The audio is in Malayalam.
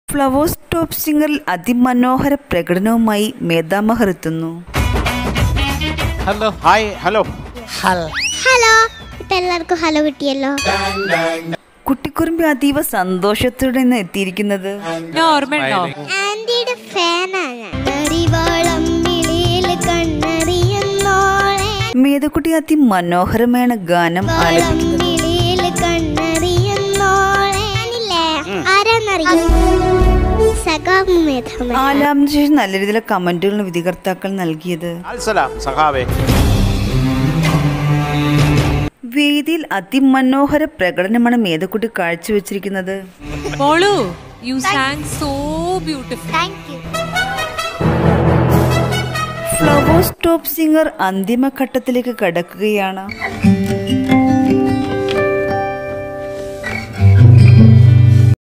ഫ്ലവേഴ്സ് ടോപ്പ് സിംഗറിൽ അതിമനോഹര പ്രകടനവുമായി മേധാമഹർ എത്തുന്നു ഹലോ ഹായ് ഹലോ ഹലോ ഇപ്പൊ എല്ലാവർക്കും ഹലോ കിട്ടിയല്ലോ കുട്ടിക്കുറുമ്പി അതീവ സന്തോഷത്തോടെ ഇന്ന് എത്തിയിരിക്കുന്നത് ഞാൻ ഓർമ്മയുണ്ടോ ആന്റിയുടെ ഫാനാണ് അറിവാളം വിളിയിൽ കണ്ണറിയുന്നോളെ മേധക്കുട്ടി അതിമനോഹരമാണ് ഗാനം വളം ആലപിക്കുന്നത് വിളിയിൽ കണ്ണറിയുന്നോളെ ഞാനില്ലേ ആരാന്നറിയോ സഖാവ് മേധാമ ആലാപിന് ശേഷം നല്ല രീതിയിലെ കമന്റുകളും വിധികർത്താക്കൾ നൽകിയത് അൽസലാം സഖാവേ വേദിയിൽ അതിമനോഹര പ്രകടനമാണ് മേധക്കുട്ടി കാഴ്ചവെച്ചിരിക്കുന്നത് മോളു you sang so beautiful thank you Flowers Top Singer അന്തിമഘട്ടത്തിലേക്ക് കടക്കുകയാണ്